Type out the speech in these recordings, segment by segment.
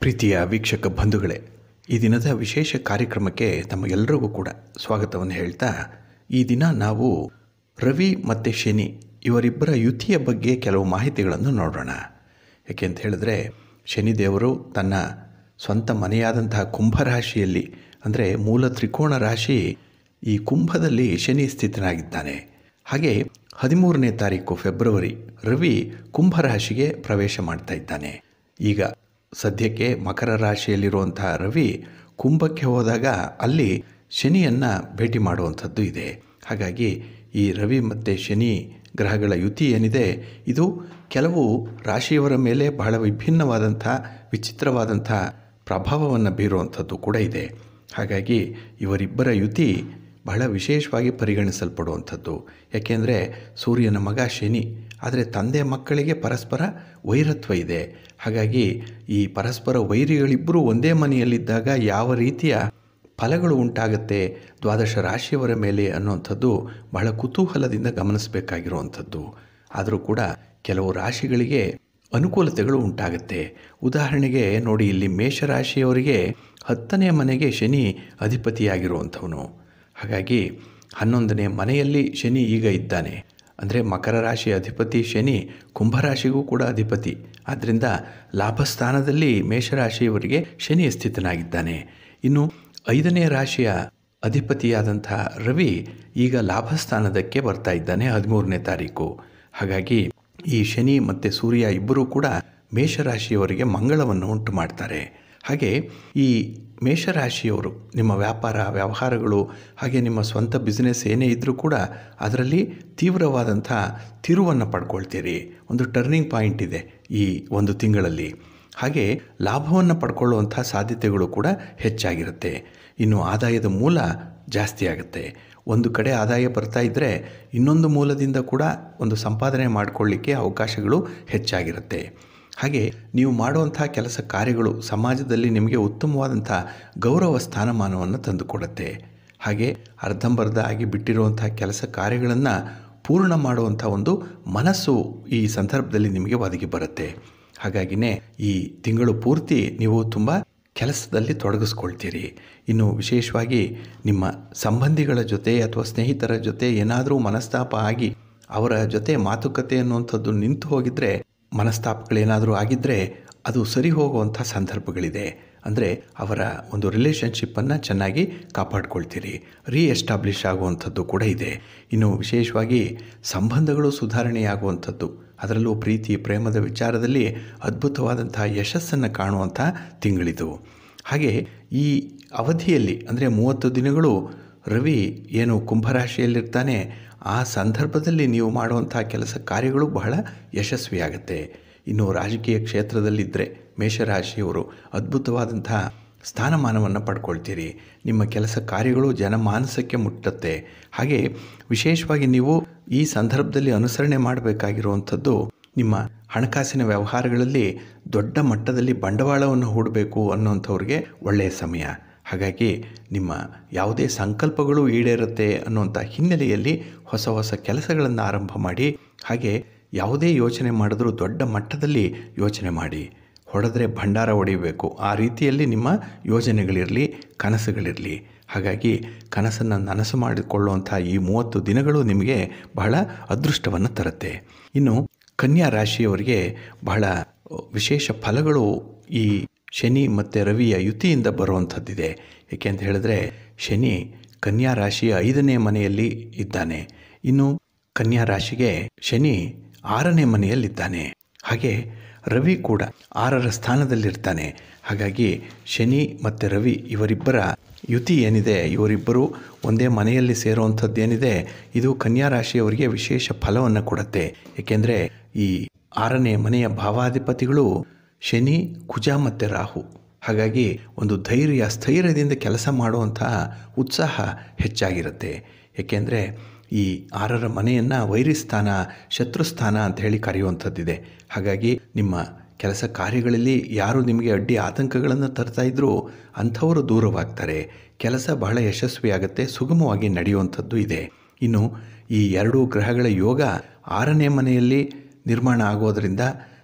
ಪ್ರೀತಿಯ ವೀಕ್ಷಕ ಬಂಧುಗಳೇ ಈ ದಿನದ ವಿಶೇಷ ಕಾರ್ಯಕ್ರಮಕ್ಕೆ ತಮಗೆಲ್ಲರಿಗೂ ಕೂಡ ಸ್ವಾಗತವನ್ನು ಹೇಳ್ತಾ ಈ ದಿನ ನಾವು ರವಿ ಮತ್ತು ಶನಿ ಇವರಿಬ್ಬರ ಯುತಿಯ ಬಗ್ಗೆ ಕೆಲವು ಮಾಹಿತಿಗಳನ್ನು ನೋಡೋಣ ಯಾಕೆ ಅಂತ ಹೇಳಿದ್ರೆ ಶನಿದೇವರು ತನ್ನ ಸ್ವಂತ ಮನೆಯಾದಂತಹ ಕುಂಭರಾಶಿಯಲ್ಲಿ ಅಂದರೆ ಮೂಲ ತ್ರಿಕೋಣ ರಾಶಿ ಈ ಕುಂಭದಲ್ಲಿ ಶನಿ ಸ್ಥಿತನಾಗಿದ್ದಾನೆ ಹಾಗೆ ಹದಿಮೂರನೇ ತಾರೀಕು ಫೆಬ್ರವರಿ ರವಿ ಕುಂಭರಾಶಿಗೆ ಪ್ರವೇಶ ಮಾಡ್ತಾ ಇದ್ದಾನೆ ಈಗ ಸದ್ಯಕ್ಕೆ ಮಕರ ರಾಶಿಯಲ್ಲಿರುವಂತಹ ರವಿ ಕುಂಭಕ್ಕೆ ಹೋದಾಗ ಅಲ್ಲಿ ಶನಿಯನ್ನು ಭೇಟಿ ಮಾಡುವಂಥದ್ದು ಇದೆ ಹಾಗಾಗಿ ಈ ರವಿ ಮತ್ತು ಶನಿ ಗ್ರಹಗಳ ಯುತಿ ಏನಿದೆ ಇದು ಕೆಲವು ರಾಶಿಯವರ ಮೇಲೆ ಬಹಳ ವಿಭಿನ್ನವಾದಂಥ ವಿಚಿತ್ರವಾದಂಥ ಪ್ರಭಾವವನ್ನು ಬೀರುವಂಥದ್ದು ಕೂಡ ಇದೆ ಹಾಗಾಗಿ ಇವರಿಬ್ಬರ ಯುತಿ ಬಹಳ ವಿಶೇಷವಾಗಿ ಪರಿಗಣಿಸಲ್ಪಡುವಂಥದ್ದು ಯಾಕೆಂದರೆ ಸೂರ್ಯನ ಮಗ ಶನಿ ಆದರೆ ತಂದೆ ಮಕ್ಕಳಿಗೆ ಪರಸ್ಪರ ವೈರತ್ವ ಇದೆ ಹಾಗಾಗಿ ಈ ಪರಸ್ಪರ ವೈರಿಗಳಿಬ್ಬರು ಒಂದೇ ಮನೆಯಲ್ಲಿದ್ದಾಗ ಯಾವ ರೀತಿಯ ಫಲಗಳು ಉಂಟಾಗುತ್ತೆ ದ್ವಾದಶ ರಾಶಿಯವರ ಮೇಲೆ ಅನ್ನುವಂಥದ್ದು ಬಹಳ ಕುತೂಹಲದಿಂದ ಗಮನಿಸಬೇಕಾಗಿರುವಂಥದ್ದು ಆದರೂ ಕೂಡ ಕೆಲವು ರಾಶಿಗಳಿಗೆ ಅನುಕೂಲತೆಗಳು ಉಂಟಾಗುತ್ತೆ ಉದಾಹರಣೆಗೆ ನೋಡಿ ಇಲ್ಲಿ ಮೇಷರಾಶಿಯವರಿಗೆ ಹತ್ತನೇ ಮನೆಗೆ ಶನಿ ಅಧಿಪತಿಯಾಗಿರುವಂಥವನು ಹಾಗಾಗಿ ಹನ್ನೊಂದನೇ ಮನೆಯಲ್ಲಿ ಶನಿ ಈಗ ಇದ್ದಾನೆ ಅಂದರೆ ಮಕರ ರಾಶಿ ಅಧಿಪತಿ ಶನಿ ಕುಂಭರಾಶಿಗೂ ಕೂಡ ಅಧಿಪತಿ ಆದ್ದರಿಂದ ಲಾಭಸ್ಥಾನದಲ್ಲಿ ಮೇಷರಾಶಿಯವರಿಗೆ ಶನಿ ಸ್ಥಿತನಾಗಿದ್ದಾನೆ ಇನ್ನು ಐದನೇ ರಾಶಿಯ ಅಧಿಪತಿಯಾದಂಥ ರವಿ ಈಗ ಲಾಭಸ್ಥಾನದಕ್ಕೆ ಬರ್ತಾ ಇದ್ದಾನೆ ಹದಿಮೂರನೇ ತಾರೀಕು ಹಾಗಾಗಿ ಈ ಶನಿ ಮತ್ತು ಸೂರ್ಯ ಇಬ್ಬರೂ ಕೂಡ ಮೇಷರಾಶಿಯವರಿಗೆ ಮಂಗಳವನ್ನು ಉಂಟು ಮಾಡ್ತಾರೆ ಹಾಗೆ ಈ ಮೇಷರಾಶಿಯವರು ನಿಮ್ಮ ವ್ಯಾಪಾರ ವ್ಯವಹಾರಗಳು ಹಾಗೆ ನಿಮ್ಮ ಸ್ವಂತ ಬಿಸ್ನೆಸ್ ಏನೇ ಇದ್ದರೂ ಕೂಡ ಅದರಲ್ಲಿ ತೀವ್ರವಾದಂಥ ತಿರುವನ್ನು ಪಡ್ಕೊಳ್ತೀರಿ ಒಂದು ಟರ್ನಿಂಗ್ ಪಾಯಿಂಟ್ ಇದೆ ಈ ಒಂದು ತಿಂಗಳಲ್ಲಿ ಹಾಗೆ ಲಾಭವನ್ನು ಪಡ್ಕೊಳ್ಳುವಂಥ ಸಾಧ್ಯತೆಗಳು ಕೂಡ ಹೆಚ್ಚಾಗಿರುತ್ತೆ ಇನ್ನು ಆದಾಯದ ಮೂಲ ಜಾಸ್ತಿ ಆಗುತ್ತೆ ಒಂದು ಕಡೆ ಆದಾಯ ಬರ್ತಾ ಇದ್ದರೆ ಇನ್ನೊಂದು ಮೂಲದಿಂದ ಕೂಡ ಒಂದು ಸಂಪಾದನೆ ಮಾಡಿಕೊಳ್ಳಿಕ್ಕೆ ಅವಕಾಶಗಳು ಹೆಚ್ಚಾಗಿರುತ್ತೆ ಹಾಗೆ ನೀವು ಮಾಡುವಂಥ ಕೆಲಸ ಕಾರ್ಯಗಳು ಸಮಾಜದಲ್ಲಿ ನಿಮಗೆ ಉತ್ತಮವಾದಂಥ ಗೌರವ ಸ್ಥಾನಮಾನವನ್ನು ತಂದುಕೊಡುತ್ತೆ ಹಾಗೆ ಅರ್ಧಂಬರ್ಧ ಆಗಿ ಬಿಟ್ಟಿರುವಂಥ ಕೆಲಸ ಕಾರ್ಯಗಳನ್ನು ಪೂರ್ಣ ಮಾಡುವಂಥ ಒಂದು ಮನಸ್ಸು ಈ ಸಂದರ್ಭದಲ್ಲಿ ನಿಮಗೆ ಒದಗಿ ಬರುತ್ತೆ ಹಾಗಾಗಿನೇ ಈ ತಿಂಗಳು ಪೂರ್ತಿ ನೀವು ತುಂಬ ಕೆಲಸದಲ್ಲಿ ತೊಡಗಿಸ್ಕೊಳ್ತೀರಿ ಇನ್ನು ವಿಶೇಷವಾಗಿ ನಿಮ್ಮ ಸಂಬಂಧಿಗಳ ಜೊತೆ ಅಥವಾ ಸ್ನೇಹಿತರ ಜೊತೆ ಏನಾದರೂ ಮನಸ್ತಾಪ ಆಗಿ ಅವರ ಜೊತೆ ಮಾತುಕತೆ ಅನ್ನುವಂಥದ್ದು ನಿಂತು ಹೋಗಿದ್ರೆ ಮನಸ್ತಾಪಗಳೇನಾದರೂ ಆಗಿದ್ದರೆ ಅದು ಸರಿ ಹೋಗುವಂಥ ಸಂದರ್ಭಗಳಿದೆ ಅಂದರೆ ಅವರ ಒಂದು ರಿಲೇಷನ್ಶಿಪ್ಪನ್ನು ಚೆನ್ನಾಗಿ ಕಾಪಾಡ್ಕೊಳ್ತೀರಿ ರೀ ಎಸ್ಟಾಬ್ಲಿಷ್ ಆಗುವಂಥದ್ದು ಕೂಡ ಇದೆ ಇನ್ನು ವಿಶೇಷವಾಗಿ ಸಂಬಂಧಗಳು ಸುಧಾರಣೆಯಾಗುವಂಥದ್ದು ಅದರಲ್ಲೂ ಪ್ರೀತಿ ಪ್ರೇಮದ ವಿಚಾರದಲ್ಲಿ ಅದ್ಭುತವಾದಂಥ ಯಶಸ್ಸನ್ನು ಕಾಣುವಂಥ ತಿಂಗಳಿದು ಹಾಗೆ ಈ ಅವಧಿಯಲ್ಲಿ ಅಂದರೆ ಮೂವತ್ತು ದಿನಗಳು ರವಿ ಏನು ಕುಂಭರಾಶಿಯಲ್ಲಿರ್ತಾನೆ ಆ ಸಂದರ್ಭದಲ್ಲಿ ನೀವು ಮಾಡುವಂಥ ಕೆಲಸ ಕಾರ್ಯಗಳು ಬಹಳ ಯಶಸ್ವಿಯಾಗುತ್ತೆ ಇನ್ನು ರಾಜಕೀಯ ಕ್ಷೇತ್ರದಲ್ಲಿದ್ದರೆ ಮೇಷರಾಶಿಯವರು ಅದ್ಭುತವಾದಂಥ ಸ್ಥಾನಮಾನವನ್ನು ಪಡ್ಕೊಳ್ತೀರಿ ನಿಮ್ಮ ಕೆಲಸ ಕಾರ್ಯಗಳು ಜನಮಾನಸಕ್ಕೆ ಮುಟ್ಟುತ್ತೆ ಹಾಗೆ ವಿಶೇಷವಾಗಿ ನೀವು ಈ ಸಂದರ್ಭದಲ್ಲಿ ಅನುಸರಣೆ ಮಾಡಬೇಕಾಗಿರುವಂಥದ್ದು ನಿಮ್ಮ ಹಣಕಾಸಿನ ವ್ಯವಹಾರಗಳಲ್ಲಿ ದೊಡ್ಡ ಮಟ್ಟದಲ್ಲಿ ಬಂಡವಾಳವನ್ನು ಹೂಡಬೇಕು ಅನ್ನೋಂಥವ್ರಿಗೆ ಒಳ್ಳೆಯ ಸಮಯ ಹಾಗಾಗಿ ನಿಮ್ಮ ಯಾವುದೇ ಸಂಕಲ್ಪಗಳು ಈಡೇರುತ್ತೆ ಅನ್ನುವಂಥ ಹಿನ್ನೆಲೆಯಲ್ಲಿ ಹೊಸ ಹೊಸ ಕೆಲಸಗಳನ್ನು ಆರಂಭ ಮಾಡಿ ಹಾಗೆ ಯಾವುದೇ ಯೋಚನೆ ಮಾಡಿದ್ರೂ ದೊಡ್ಡ ಮಟ್ಟದಲ್ಲಿ ಯೋಚನೆ ಮಾಡಿ ಹೊಡೆದ್ರೆ ಭಂಡಾರ ಹೊಡಿಬೇಕು ಆ ರೀತಿಯಲ್ಲಿ ನಿಮ್ಮ ಯೋಜನೆಗಳಿರಲಿ ಕನಸುಗಳಿರಲಿ ಹಾಗಾಗಿ ಕನಸನ್ನು ನನಸು ಮಾಡಿಕೊಳ್ಳುವಂಥ ಈ ಮೂವತ್ತು ದಿನಗಳು ನಿಮಗೆ ಬಹಳ ಅದೃಷ್ಟವನ್ನು ತರುತ್ತೆ ಇನ್ನು ಕನ್ಯಾ ರಾಶಿಯವರಿಗೆ ಬಹಳ ವಿಶೇಷ ಫಲಗಳು ಈ ಶನಿ ಮತ್ತು ರವಿಯ ಯುತಿಯಿಂದ ಬರುವಂಥದ್ದಿದೆ ಏಕೆ ಅಂತ ಹೇಳಿದ್ರೆ ಶನಿ ಕನ್ಯಾ ರಾಶಿಯ ಐದನೇ ಮನೆಯಲ್ಲಿ ಇದ್ದಾನೆ ಇನ್ನು ಕನ್ಯಾ ರಾಶಿಗೆ ಶನಿ ಆರನೇ ಮನೆಯಲ್ಲಿದ್ದಾನೆ ಹಾಗೆ ರವಿ ಕೂಡ ಆರರ ಸ್ಥಾನದಲ್ಲಿರ್ತಾನೆ ಹಾಗಾಗಿ ಶನಿ ಮತ್ತು ರವಿ ಇವರಿಬ್ಬರ ಯುತಿ ಏನಿದೆ ಇವರಿಬ್ಬರು ಒಂದೇ ಮನೆಯಲ್ಲಿ ಸೇರುವಂಥದ್ದು ಏನಿದೆ ಇದು ಕನ್ಯಾ ರಾಶಿಯವರಿಗೆ ವಿಶೇಷ ಫಲವನ್ನು ಕೊಡುತ್ತೆ ಏಕೆಂದರೆ ಈ ಆರನೇ ಮನೆಯ ಭಾವಾಧಿಪತಿಗಳು ಶನಿ ಕುಜ ಮತ್ತು ರಾಹು ಹಾಗಾಗಿ ಒಂದು ಧೈರ್ಯ ಸ್ಥೈರ್ಯದಿಂದ ಕೆಲಸ ಮಾಡುವಂತಹ ಉತ್ಸಾಹ ಹೆಚ್ಚಾಗಿರುತ್ತೆ ಏಕೆಂದರೆ ಈ ಆರರ ಮನೆಯನ್ನು ವೈರಿಸ್ಥಾನ ಶತ್ರುಸ್ಥಾನ ಅಂತ ಹೇಳಿ ಕರೆಯುವಂಥದ್ದಿದೆ ಹಾಗಾಗಿ ನಿಮ್ಮ ಕೆಲಸ ಕಾರ್ಯಗಳಲ್ಲಿ ಯಾರು ನಿಮಗೆ ಅಡ್ಡಿ ಆತಂಕಗಳನ್ನು ತರ್ತಾ ಇದ್ದರೂ ಅಂಥವರು ದೂರವಾಗ್ತಾರೆ ಕೆಲಸ ಬಹಳ ಯಶಸ್ವಿಯಾಗುತ್ತೆ ಸುಗಮವಾಗಿ ನಡೆಯುವಂಥದ್ದು ಇದೆ ಇನ್ನು ಈ ಎರಡೂ ಗ್ರಹಗಳ ಯೋಗ ಆರನೇ ಮನೆಯಲ್ಲಿ ನಿರ್ಮಾಣ ಆಗೋದರಿಂದ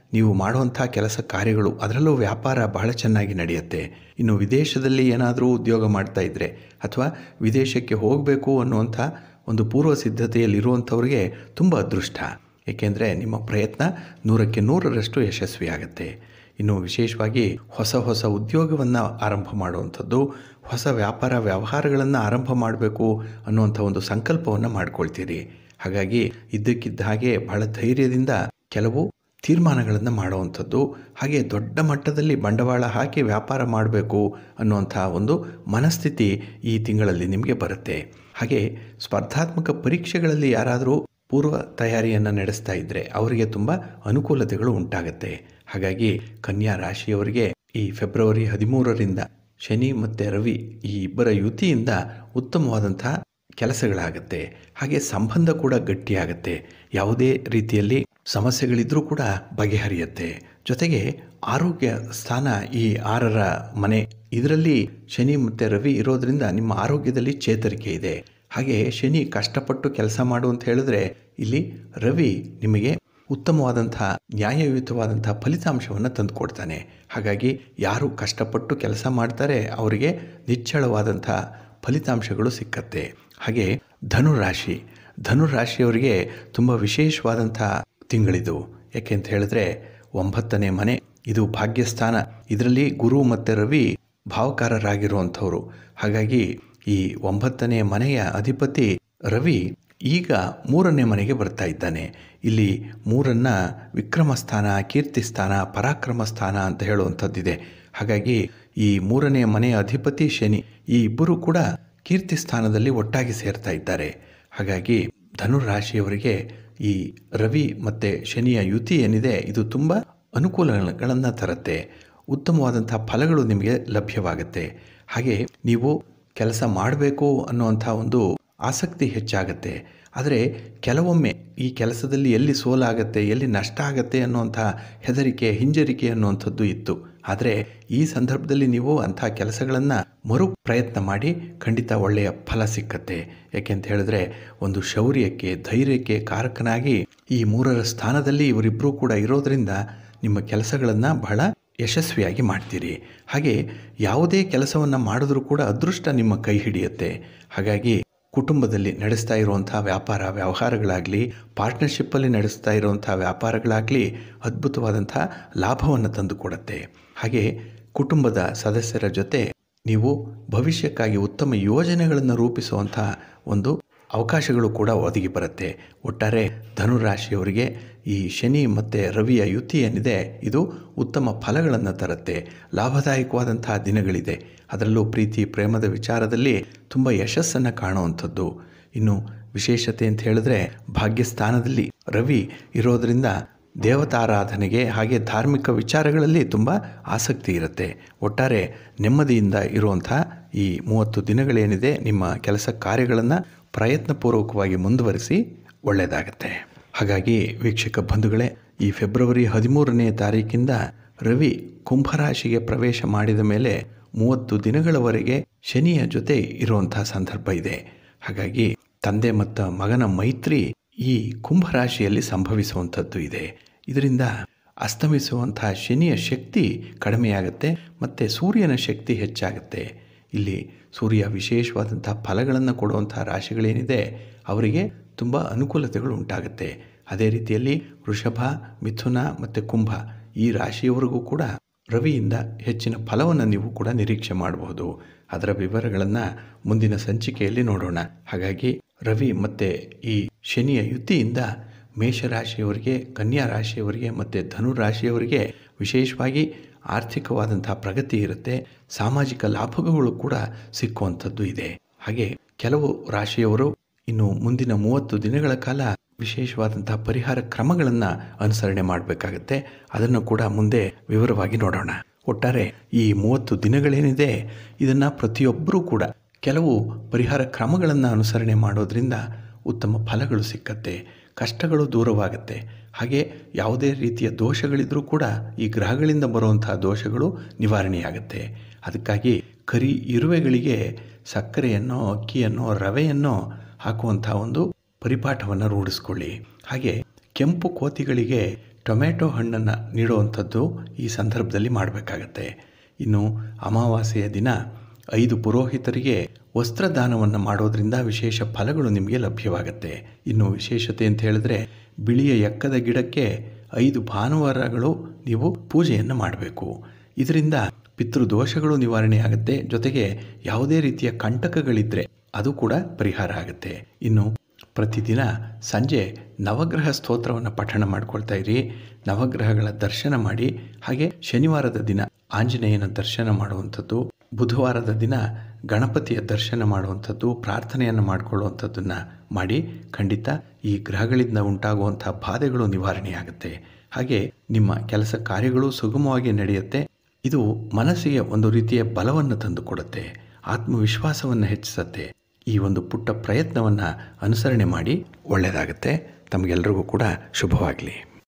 ನೀವು ಮಾಡುವಂಥ ಕೆಲಸ ಕಾರ್ಯಗಳು ಅದರಲ್ಲೂ ವ್ಯಾಪಾರ ಬಹಳ ಚೆನ್ನಾಗಿ ನಡೆಯುತ್ತೆ ಇನ್ನು ವಿದೇಶದಲ್ಲಿ ಏನಾದರೂ ಉದ್ಯೋಗ ಮಾಡ್ತಾ ಇದ್ದರೆ ಅಥವಾ ವಿದೇಶಕ್ಕೆ ಹೋಗಬೇಕು ಅನ್ನುವಂಥ ಒಂದು ಪೂರ್ವ ಸಿದ್ಧತೆಯಲ್ಲಿರುವಂಥವ್ರಿಗೆ ತುಂಬ ಅದೃಷ್ಟ ಏಕೆಂದರೆ ನಿಮ್ಮ ಪ್ರಯತ್ನ ನೂರಕ್ಕೆ ನೂರರಷ್ಟು ಯಶಸ್ವಿಯಾಗತ್ತೆ ಇನ್ನು ವಿಶೇಷವಾಗಿ ಹೊಸ ಹೊಸ ಉದ್ಯೋಗವನ್ನು ಆರಂಭ ಮಾಡುವಂಥದ್ದು ಹೊಸ ವ್ಯಾಪಾರ ವ್ಯವಹಾರಗಳನ್ನು ಆರಂಭ ಮಾಡಬೇಕು ಅನ್ನುವಂಥ ಒಂದು ಸಂಕಲ್ಪವನ್ನು ಮಾಡ್ಕೊಳ್ತೀರಿ ಹಾಗಾಗಿ ಇದ್ದಕ್ಕಿದ್ದ ಹಾಗೆ ಬಹಳ ಧೈರ್ಯದಿಂದ ಕೆಲವು ತೀರ್ಮಾನಗಳನ್ನು ಮಾಡುವಂಥದ್ದು ಹಾಗೆ ದೊಡ್ಡ ಮಟ್ಟದಲ್ಲಿ ಬಂಡವಾಳ ಹಾಕಿ ವ್ಯಾಪಾರ ಮಾಡಬೇಕು ಅನ್ನುವಂಥ ಒಂದು ಮನಸ್ಥಿತಿ ಈ ತಿಂಗಳಲ್ಲಿ ನಿಮಗೆ ಬರುತ್ತೆ ಹಾಗೆ ಸ್ಪರ್ಧಾತ್ಮಕ ಪರೀಕ್ಷೆಗಳಲ್ಲಿ ಯಾರಾದರೂ ಪೂರ್ವ ತಯಾರಿಯನ್ನು ನಡೆಸ್ತಾ ಇದ್ದರೆ ಅವರಿಗೆ ತುಂಬ ಅನುಕೂಲತೆಗಳು ಉಂಟಾಗುತ್ತೆ ಹಾಗಾಗಿ ಕನ್ಯಾ ರಾಶಿಯವರಿಗೆ ಈ ಫೆಬ್ರವರಿ ಹದಿಮೂರರಿಂದ ಶನಿ ಮತ್ತು ರವಿ ಈ ಇಬ್ಬರ ಯುತಿಯಿಂದ ಉತ್ತಮವಾದಂಥ ಕೆಲಸಗಳಾಗತ್ತೆ ಹಾಗೆ ಸಂಬಂಧ ಕೂಡ ಗಟ್ಟಿಯಾಗತ್ತೆ ಯಾವುದೇ ರೀತಿಯಲ್ಲಿ ಸಮಸ್ಯೆಗಳಿದ್ರೂ ಕೂಡ ಬಗೆಹರಿಯುತ್ತೆ ಜೊತೆಗೆ ಆರೋಗ್ಯ ಸ್ಥಾನ ಈ ಆರರ ಮನೆ ಇದರಲ್ಲಿ ಶನಿ ಮತ್ತು ರವಿ ಇರೋದ್ರಿಂದ ನಿಮ್ಮ ಆರೋಗ್ಯದಲ್ಲಿ ಚೇತರಿಕೆ ಇದೆ ಹಾಗೆ ಶನಿ ಕಷ್ಟಪಟ್ಟು ಕೆಲಸ ಮಾಡು ಅಂತ ಹೇಳಿದ್ರೆ ಇಲ್ಲಿ ರವಿ ನಿಮಗೆ ಉತ್ತಮವಾದಂಥ ನ್ಯಾಯಯುತವಾದಂಥ ಫಲಿತಾಂಶವನ್ನು ತಂದುಕೊಡ್ತಾನೆ ಹಾಗಾಗಿ ಯಾರು ಕಷ್ಟಪಟ್ಟು ಕೆಲಸ ಮಾಡ್ತಾರೆ ಅವರಿಗೆ ನಿಚ್ಚಳವಾದಂಥ ಫಲಿತಾಂಶಗಳು ಸಿಕ್ಕತ್ತೆ ಹಾಗೆ ಧನುರಾಶಿ ಧನುರಾಶಿಯವರಿಗೆ ತುಂಬ ವಿಶೇಷವಾದಂಥ ತಿಂಗಳಿದು ಯಾಕೆ ಅಂತ ಹೇಳಿದ್ರೆ ಒಂಬತ್ತನೇ ಮನೆ ಇದು ಭಾಗ್ಯಸ್ಥಾನ ಇದರಲ್ಲಿ ಗುರು ಮತ್ತು ರವಿ ಭಾವಕಾರರಾಗಿರುವಂಥವ್ರು ಹಾಗಾಗಿ ಈ ಒಂಬತ್ತನೇ ಮನೆಯ ಅಧಿಪತಿ ರವಿ ಈಗ ಮೂರನೇ ಮನೆಗೆ ಬರ್ತಾ ಇದ್ದಾನೆ ಇಲ್ಲಿ ಮೂರನ್ನ ವಿಕ್ರಮ ಸ್ಥಾನ ಕೀರ್ತಿ ಸ್ಥಾನ ಪರಾಕ್ರಮ ಸ್ಥಾನ ಅಂತ ಹೇಳುವಂಥದ್ದಿದೆ ಹಾಗಾಗಿ ಈ ಮೂರನೇ ಮನೆಯ ಅಧಿಪತಿ ಶನಿ ಈ ಇಬ್ಬರು ಕೂಡ ಕೀರ್ತಿ ಸ್ಥಾನದಲ್ಲಿ ಒಟ್ಟಾಗಿ ಸೇರ್ತಾ ಇದ್ದಾರೆ ಹಾಗಾಗಿ ಧನುರಾಶಿಯವರಿಗೆ ಈ ರವಿ ಮತ್ತು ಶನಿಯ ಯುತಿ ಏನಿದೆ ಇದು ತುಂಬ ಅನುಕೂಲಗಳನ್ನು ತರುತ್ತೆ ಉತ್ತಮವಾದಂಥ ಫಲಗಳು ನಿಮಗೆ ಲಭ್ಯವಾಗುತ್ತೆ ಹಾಗೆ ನೀವು ಕೆಲಸ ಮಾಡಬೇಕು ಅನ್ನುವಂಥ ಒಂದು ಆಸಕ್ತಿ ಹೆಚ್ಚಾಗತ್ತೆ ಆದರೆ ಕೆಲವೊಮ್ಮೆ ಈ ಕೆಲಸದಲ್ಲಿ ಎಲ್ಲಿ ಸೋಲಾಗತ್ತೆ ಎಲ್ಲಿ ನಷ್ಟ ಆಗತ್ತೆ ಅನ್ನುವಂಥ ಹೆದರಿಕೆ ಹಿಂಜರಿಕೆ ಅನ್ನುವಂಥದ್ದು ಇತ್ತು ಆದರೆ ಈ ಸಂದರ್ಭದಲ್ಲಿ ನೀವು ಅಂಥ ಕೆಲಸಗಳನ್ನು ಮರು ಪ್ರಯತ್ನ ಮಾಡಿ ಖಂಡಿತ ಒಳ್ಳೆಯ ಫಲ ಸಿಕ್ಕತ್ತೆ ಯಾಕೆಂತ ಹೇಳಿದ್ರೆ ಒಂದು ಶೌರ್ಯಕ್ಕೆ ಧೈರ್ಯಕ್ಕೆ ಕಾರಕನಾಗಿ ಈ ಮೂರರ ಸ್ಥಾನದಲ್ಲಿ ಇವರಿಬ್ಬರೂ ಕೂಡ ಇರೋದರಿಂದ ನಿಮ್ಮ ಕೆಲಸಗಳನ್ನು ಬಹಳ ಯಶಸ್ವಿಯಾಗಿ ಮಾಡ್ತೀರಿ ಹಾಗೆ ಯಾವುದೇ ಕೆಲಸವನ್ನು ಮಾಡಿದ್ರೂ ಕೂಡ ಅದೃಷ್ಟ ನಿಮ್ಮ ಕೈ ಹಿಡಿಯುತ್ತೆ ಹಾಗಾಗಿ ಕುಟುಂಬದಲ್ಲಿ ನಡೆಸ್ತಾ ಇರುವಂಥ ವ್ಯಾಪಾರ ವ್ಯವಹಾರಗಳಾಗಲಿ ಪಾರ್ಟ್ನರ್ಶಿಪ್ಪಲ್ಲಿ ನಡೆಸ್ತಾ ಇರುವಂಥ ವ್ಯಾಪಾರಗಳಾಗಲಿ ಅದ್ಭುತವಾದಂಥ ಲಾಭವನ್ನು ತಂದುಕೊಡುತ್ತೆ ಹಾಗೆ ಕುಟುಂಬದ ಸದಸ್ಯರ ಜೊತೆ ನೀವು ಭವಿಷ್ಯಕ್ಕಾಗಿ ಉತ್ತಮ ಯೋಜನೆಗಳನ್ನು ರೂಪಿಸುವಂಥ ಒಂದು ಅವಕಾಶಗಳು ಕೂಡ ಒದಗಿ ಬರುತ್ತೆ ಒಟ್ಟಾರೆ ಧನುರಾಶಿಯವರಿಗೆ ಈ ಶನಿ ಮತ್ತು ರವಿಯ ಯುತಿ ಏನಿದೆ ಇದು ಉತ್ತಮ ಫಲಗಳನ್ನು ತರುತ್ತೆ ಲಾಭದಾಯಕವಾದಂತಹ ದಿನಗಳಿದೆ ಅದರಲ್ಲೂ ಪ್ರೀತಿ ಪ್ರೇಮದ ವಿಚಾರದಲ್ಲಿ ತುಂಬ ಯಶಸ್ಸನ್ನು ಕಾಣುವಂಥದ್ದು ಇನ್ನು ವಿಶೇಷತೆ ಅಂತ ಹೇಳಿದ್ರೆ ಭಾಗ್ಯಸ್ಥಾನದಲ್ಲಿ ರವಿ ಇರೋದರಿಂದ ದೇವತಾರಾಧನೆಗೆ ಹಾಗೆ ಧಾರ್ಮಿಕ ವಿಚಾರಗಳಲ್ಲಿ ತುಂಬ ಆಸಕ್ತಿ ಇರುತ್ತೆ ಒಟ್ಟಾರೆ ನೆಮ್ಮದಿಯಿಂದ ಇರುವಂಥ ಈ ಮೂವತ್ತು ದಿನಗಳೇನಿದೆ ನಿಮ್ಮ ಕೆಲಸ ಕಾರ್ಯಗಳನ್ನು ಪ್ರಯತ್ನಪೂರ್ವಕವಾಗಿ ಮುಂದುವರಿಸಿ ಒಳ್ಳೆಯದಾಗತ್ತೆ ಹಾಗಾಗಿ ವೀಕ್ಷಕ ಬಂಧುಗಳೇ ಈ ಫೆಬ್ರವರಿ ಹದಿಮೂರನೇ ತಾರೀಕಿಂದ ರವಿ ಕುಂಭರಾಶಿಗೆ ಪ್ರವೇಶ ಮಾಡಿದ ಮೇಲೆ ಮೂವತ್ತು ದಿನಗಳವರೆಗೆ ಶನಿಯ ಜೊತೆ ಇರುವಂಥ ಸಂದರ್ಭ ಇದೆ ಹಾಗಾಗಿ ತಂದೆ ಮತ್ತು ಮಗನ ಮೈತ್ರಿ ಈ ಕುಂಭರಾಶಿಯಲ್ಲಿ ಸಂಭವಿಸುವಂಥದ್ದು ಇದೆ ಇದರಿಂದ ಅಸ್ತಮಿಸುವಂಥ ಶನಿಯ ಶಕ್ತಿ ಕಡಿಮೆಯಾಗುತ್ತೆ ಮತ್ತು ಸೂರ್ಯನ ಶಕ್ತಿ ಹೆಚ್ಚಾಗುತ್ತೆ ಇಲ್ಲಿ ಸೂರ್ಯ ವಿಶೇಷವಾದಂಥ ಫಲಗಳನ್ನು ಕೊಡುವಂಥ ರಾಶಿಗಳೇನಿದೆ ಅವರಿಗೆ ತುಂಬ ಅನುಕೂಲತೆಗಳು ಉಂಟಾಗುತ್ತೆ ಅದೇ ರೀತಿಯಲ್ಲಿ ವೃಷಭ ಮಿಥುನ ಮತ್ತು ಕುಂಭ ಈ ರಾಶಿಯವರೆಗೂ ಕೂಡ ರವಿಯಿಂದ ಹೆಚ್ಚಿನ ಫಲವನ್ನು ನೀವು ಕೂಡ ನಿರೀಕ್ಷೆ ಮಾಡಬಹುದು ಅದರ ವಿವರಗಳನ್ನು ಮುಂದಿನ ಸಂಚಿಕೆಯಲ್ಲಿ ನೋಡೋಣ ಹಾಗಾಗಿ ರವಿ ಮತ್ತು ಈ ಶನಿಯ ಯುತಿಯಿಂದ ಮೇಷರಾಶಿಯವರಿಗೆ ಕನ್ಯಾ ರಾಶಿಯವರಿಗೆ ಮತ್ತು ಧನು ರಾಶಿಯವರಿಗೆ ವಿಶೇಷವಾಗಿ ಆರ್ಥಿಕವಾದಂಥ ಪ್ರಗತಿ ಇರುತ್ತೆ ಸಾಮಾಜಿಕ ಲಾಭಗಳು ಕೂಡ ಸಿಕ್ಕುವಂಥದ್ದು ಇದೆ ಹಾಗೆ ಕೆಲವು ರಾಶಿಯವರು ಇನ್ನು ಮುಂದಿನ ಮೂವತ್ತು ದಿನಗಳ ಕಾಲ ವಿಶೇಷವಾದಂತಹ ಪರಿಹಾರ ಕ್ರಮಗಳನ್ನು ಅನುಸರಣೆ ಮಾಡಬೇಕಾಗತ್ತೆ ಅದನ್ನು ಕೂಡ ಮುಂದೆ ವಿವರವಾಗಿ ನೋಡೋಣ ಒಟ್ಟಾರೆ ಈ ಮೂವತ್ತು ದಿನಗಳೇನಿದೆ ಇದನ್ನು ಪ್ರತಿಯೊಬ್ಬರೂ ಕೂಡ ಕೆಲವು ಪರಿಹಾರ ಕ್ರಮಗಳನ್ನು ಅನುಸರಣೆ ಮಾಡೋದ್ರಿಂದ ಉತ್ತಮ ಫಲಗಳು ಸಿಕ್ಕತ್ತೆ ಕಷ್ಟಗಳು ದೂರವಾಗುತ್ತೆ ಹಾಗೆ ಯಾವುದೇ ರೀತಿಯ ದೋಷಗಳಿದ್ರೂ ಕೂಡ ಈ ಗ್ರಹಗಳಿಂದ ಬರುವಂತಹ ದೋಷಗಳು ನಿವಾರಣೆಯಾಗುತ್ತೆ ಅದಕ್ಕಾಗಿ ಕರಿ ಇರುವೆಗಳಿಗೆ ಸಕ್ಕರೆಯನ್ನು ಅಕ್ಕಿಯನ್ನು ರವೆಯನ್ನು ಹಾಕುವಂಥ ಒಂದು ಪರಿಪಾಠವನ್ನು ರೂಢಿಸ್ಕೊಳ್ಳಿ ಹಾಗೆ ಕೆಂಪು ಕೋತಿಗಳಿಗೆ ಟೊಮೆಟೊ ಹಣ್ಣನ್ನು ನೀಡುವಂಥದ್ದು ಈ ಸಂದರ್ಭದಲ್ಲಿ ಮಾಡಬೇಕಾಗತ್ತೆ ಇನ್ನು ಅಮಾವಾಸ್ಯೆಯ ದಿನ ಐದು ಪುರೋಹಿತರಿಗೆ ವಸ್ತ್ರದಾನವನ್ನು ಮಾಡೋದ್ರಿಂದ ವಿಶೇಷ ಫಲಗಳು ನಿಮಗೆ ಲಭ್ಯವಾಗುತ್ತೆ ಇನ್ನು ವಿಶೇಷತೆ ಅಂತ ಹೇಳಿದ್ರೆ ಬಿಳಿಯ ಎಕ್ಕದ ಗಿಡಕ್ಕೆ ಐದು ಭಾನುವಾರಗಳು ನೀವು ಪೂಜೆಯನ್ನು ಮಾಡಬೇಕು ಇದರಿಂದ ಪಿತೃದೋಷಗಳು ನಿವಾರಣೆ ಆಗುತ್ತೆ ಜೊತೆಗೆ ಯಾವುದೇ ರೀತಿಯ ಕಂಟಕಗಳಿದ್ದರೆ ಅದು ಕೂಡ ಪರಿಹಾರ ಆಗುತ್ತೆ ಇನ್ನು ಪ್ರತಿದಿನ ಸಂಜೆ ನವಗ್ರಹ ಸ್ತೋತ್ರವನ್ನು ಪಠಣ ಮಾಡ್ಕೊಳ್ತಾ ಇರಿ ನವಗ್ರಹಗಳ ದರ್ಶನ ಮಾಡಿ ಹಾಗೆ ಶನಿವಾರದ ದಿನ ಆಂಜನೇಯನ ದರ್ಶನ ಮಾಡುವಂಥದ್ದು ಬುಧವಾರದ ದಿನ ಗಣಪತಿಯ ದರ್ಶನ ಮಾಡುವಂಥದ್ದು ಪ್ರಾರ್ಥನೆಯನ್ನು ಮಾಡಿಕೊಳ್ಳುವಂಥದ್ದನ್ನು ಮಾಡಿ ಖಂಡಿತ ಈ ಗ್ರಹಗಳಿಂದ ಉಂಟಾಗುವಂಥ ಬಾಧೆಗಳು ನಿವಾರಣೆಯಾಗುತ್ತೆ ಹಾಗೆ ನಿಮ್ಮ ಕೆಲಸ ಕಾರ್ಯಗಳು ಸುಗಮವಾಗಿ ನಡೆಯುತ್ತೆ ಇದು ಮನಸ್ಸಿಗೆ ಒಂದು ರೀತಿಯ ಬಲವನ್ನು ತಂದುಕೊಡುತ್ತೆ ಆತ್ಮವಿಶ್ವಾಸವನ್ನು ಹೆಚ್ಚಿಸುತ್ತೆ ಈ ಒಂದು ಪುಟ್ಟ ಪ್ರಯತ್ನವನ್ನು ಅನುಸರಣೆ ಮಾಡಿ ಒಳ್ಳೆಯದಾಗುತ್ತೆ ತಮಗೆಲ್ಲರಿಗೂ ಕೂಡ ಶುಭವಾಗಲಿ